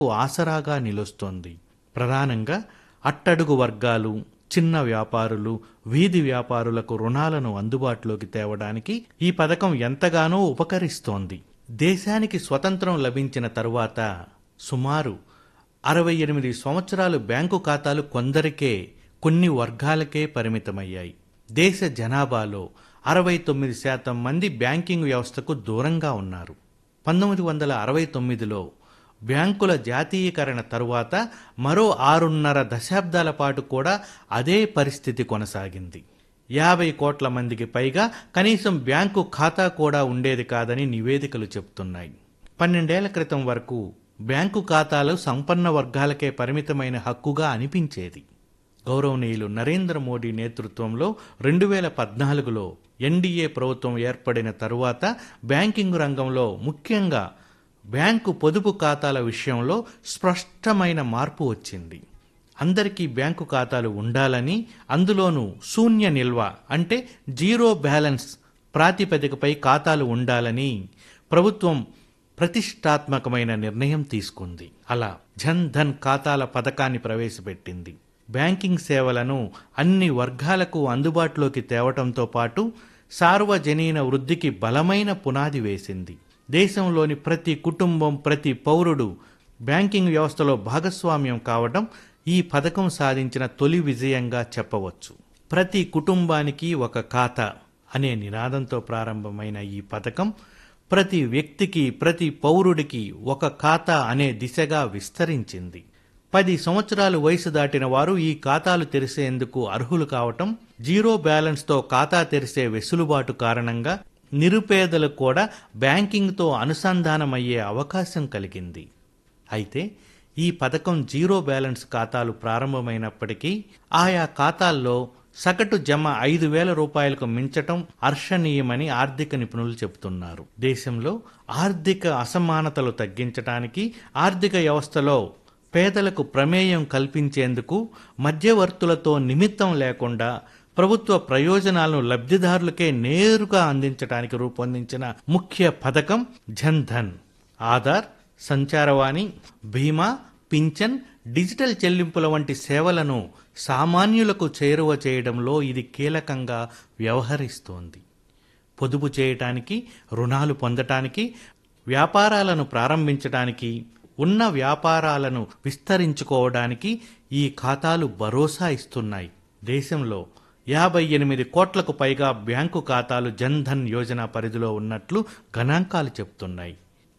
ఆసరాగా నిలుస్తోంది ప్రధానంగా అట్టడుగు వర్గాలు చిన్న వ్యాపారులు వీధి వ్యాపారులకు రుణాలను అందుబాటులోకి తేవడానికి ఈ పథకం ఎంతగానో ఉపకరిస్తోంది దేశానికి స్వతంత్రం లభించిన తరువాత సుమారు అరవై ఎనిమిది సంవత్సరాలు బ్యాంకు ఖాతాలు కొందరికే కొన్ని వర్గాలకే పరిమితమయ్యాయి దేశ జనాభాలో అరవై తొమ్మిది శాతం మంది బ్యాంకింగ్ వ్యవస్థకు దూరంగా ఉన్నారు పంతొమ్మిది వందల అరవై తొమ్మిదిలో బ్యాంకుల జాతీయకరణ తరువాత మరో ఆరున్నర దశాబ్దాల పాటు కూడా అదే పరిస్థితి కొనసాగింది యాభై కోట్ల మందికి పైగా కనీసం బ్యాంకు ఖాతా కూడా ఉండేది కాదని నివేదికలు చెబుతున్నాయి పన్నెండేళ్ల క్రితం వరకు బ్యాంకు ఖాతాలు సంపన్న వర్గాలకే పరిమితమైన హక్కుగా అనిపించేది గౌరవనీయులు నరేంద్ర మోడీ నేతృత్వంలో రెండు వేల పద్నాలుగులో ఎన్డీఏ ప్రభుత్వం ఏర్పడిన తరువాత బ్యాంకింగ్ రంగంలో ముఖ్యంగా బ్యాంకు పొదుపు ఖాతాల విషయంలో స్పష్టమైన మార్పు వచ్చింది అందరికీ బ్యాంకు ఖాతాలు ఉండాలని అందులోనూ శూన్య నిల్వ అంటే జీరో బ్యాలెన్స్ ప్రాతిపదికపై ఖాతాలు ఉండాలని ప్రభుత్వం ప్రతిష్టాత్మకమైన నిర్ణయం తీసుకుంది అలా జన్ ధన్ ఖాతాల పథకాన్ని ప్రవేశపెట్టింది బ్యాంకింగ్ సేవలను అన్ని వర్గాలకు అందుబాటులోకి తేవటంతో పాటు సార్వజనీన వృద్ధికి బలమైన పునాది వేసింది దేశంలోని ప్రతి కుటుంబం ప్రతి పౌరుడు బ్యాంకింగ్ వ్యవస్థలో భాగస్వామ్యం కావడం ఈ పథకం సాధించిన తొలి విజయంగా చెప్పవచ్చు ప్రతి కుటుంబానికి ఒక ఖాతా అనే నినాదంతో ప్రారంభమైన ఈ పథకం ప్రతి వ్యక్తికి ప్రతి పౌరుడికి ఒక ఖాతా అనే దిశగా విస్తరించింది పది సంవత్సరాలు వయసు దాటిన వారు ఈ ఖాతాలు తెరిసేందుకు అర్హులు కావటం జీరో బ్యాలెన్స్తో ఖాతా తెరిసే వెసులుబాటు కారణంగా నిరుపేదలకు కూడా బ్యాంకింగ్తో అనుసంధానమయ్యే అవకాశం కలిగింది అయితే ఈ పథకం జీరో బ్యాలెన్స్ ఖాతాలు ప్రారంభమైనప్పటికీ ఆయా ఖాతాల్లో సగటు జమ ఐదు వేల రూపాయలకు మించటం హర్షణీయమని ఆర్థిక నిపుణులు చెబుతున్నారు దేశంలో ఆర్థిక అసమానతలు తగ్గించడానికి ఆర్థిక వ్యవస్థలో పేదలకు ప్రమేయం కల్పించేందుకు మధ్యవర్తులతో నిమిత్తం లేకుండా ప్రభుత్వ ప్రయోజనాలను లబ్ధిదారులకే నేరుగా అందించడానికి రూపొందించిన ముఖ్య పథకం జన్ ధన్ ఆధార్ సంచారవాణి బీమా పింఛన్ డిజిటల్ చెల్లింపుల వంటి సేవలను సామాన్యులకు చేరువ చేయడంలో ఇది కీలకంగా వ్యవహరిస్తోంది పొదుపు చేయటానికి రుణాలు పొందటానికి వ్యాపారాలను ప్రారంభించడానికి ఉన్న వ్యాపారాలను విస్తరించుకోవడానికి ఈ ఖాతాలు భరోసా ఇస్తున్నాయి దేశంలో యాభై ఎనిమిది కోట్లకు పైగా బ్యాంకు ఖాతాలు జన్ ధన్ యోజన పరిధిలో ఉన్నట్లు గణాంకాలు చెబుతున్నాయి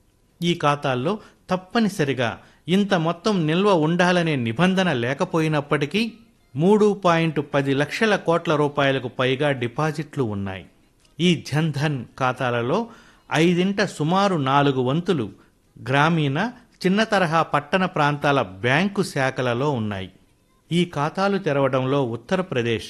ఈ ఖాతాల్లో తప్పనిసరిగా ఇంత మొత్తం నిల్వ ఉండాలనే నిబంధన లేకపోయినప్పటికీ మూడు పాయింట్ పది లక్షల కోట్ల రూపాయలకు పైగా డిపాజిట్లు ఉన్నాయి ఈ జన్ ధన్ ఖాతాలలో ఐదింట సుమారు నాలుగు వంతులు గ్రామీణ చిన్న తరహా పట్టణ ప్రాంతాల బ్యాంకు శాఖలలో ఉన్నాయి ఈ ఖాతాలు తెరవడంలో ఉత్తరప్రదేశ్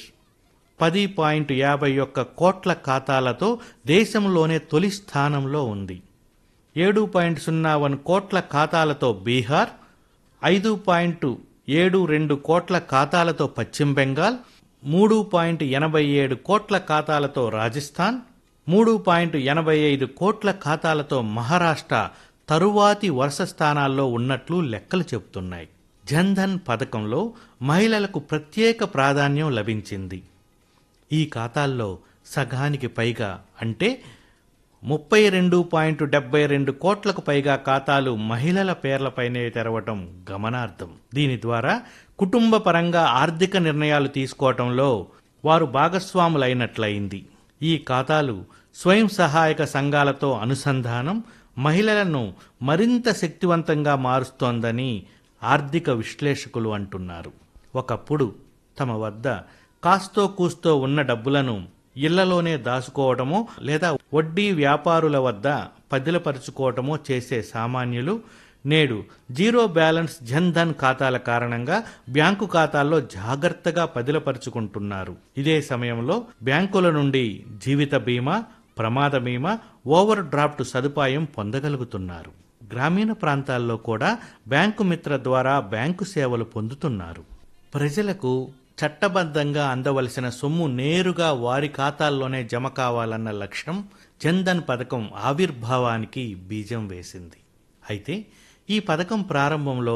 పది పాయింట్ యాభై ఒక్క కోట్ల ఖాతాలతో దేశంలోనే తొలి స్థానంలో ఉంది ఏడు పాయింట్ సున్నా వన్ కోట్ల ఖాతాలతో బీహార్ ఐదు పాయింట్ ఏడు రెండు కోట్ల ఖాతాలతో పశ్చిమ బెంగాల్ మూడు పాయింట్ ఎనభై ఏడు కోట్ల ఖాతాలతో రాజస్థాన్ మూడు పాయింట్ ఎనభై ఐదు కోట్ల ఖాతాలతో మహారాష్ట్ర తరువాతి వరుస స్థానాల్లో ఉన్నట్లు లెక్కలు చెబుతున్నాయి జన్ధన్ పథకంలో మహిళలకు ప్రత్యేక ప్రాధాన్యం లభించింది ఈ ఖాతాల్లో సగానికి పైగా అంటే ముప్పై రెండు పాయింట్ డెబ్బై రెండు కోట్లకు పైగా ఖాతాలు మహిళల పేర్లపైనే తెరవటం గమనార్థం దీని ద్వారా కుటుంబ పరంగా ఆర్థిక నిర్ణయాలు తీసుకోవటంలో వారు భాగస్వాములైనట్లయింది ఈ ఖాతాలు స్వయం సహాయక సంఘాలతో అనుసంధానం మహిళలను మరింత శక్తివంతంగా మారుస్తోందని ఆర్థిక విశ్లేషకులు అంటున్నారు ఒకప్పుడు తమ వద్ద కాస్తో కూస్తో ఉన్న డబ్బులను ఇళ్లలోనే దాచుకోవటమో లేదా వడ్డీ వ్యాపారుల వద్ద పదిలపరుచుకోవటమో చేసే సామాన్యులు నేడు జీరో బ్యాలెన్స్ జన్ ధన్ ఖాతాల కారణంగా బ్యాంకు ఖాతాల్లో జాగ్రత్తగా పదిలపరుచుకుంటున్నారు ఇదే సమయంలో బ్యాంకుల నుండి జీవిత బీమా ప్రమాద బీమా ఓవర్ డ్రాఫ్ట్ సదుపాయం పొందగలుగుతున్నారు గ్రామీణ ప్రాంతాల్లో కూడా బ్యాంకు మిత్ర ద్వారా బ్యాంకు సేవలు పొందుతున్నారు ప్రజలకు చట్టబద్ధంగా అందవలసిన సొమ్ము నేరుగా వారి ఖాతాల్లోనే జమ కావాలన్న లక్ష్యం జన్ధన్ పథకం ఆవిర్భావానికి బీజం వేసింది అయితే ఈ పథకం ప్రారంభంలో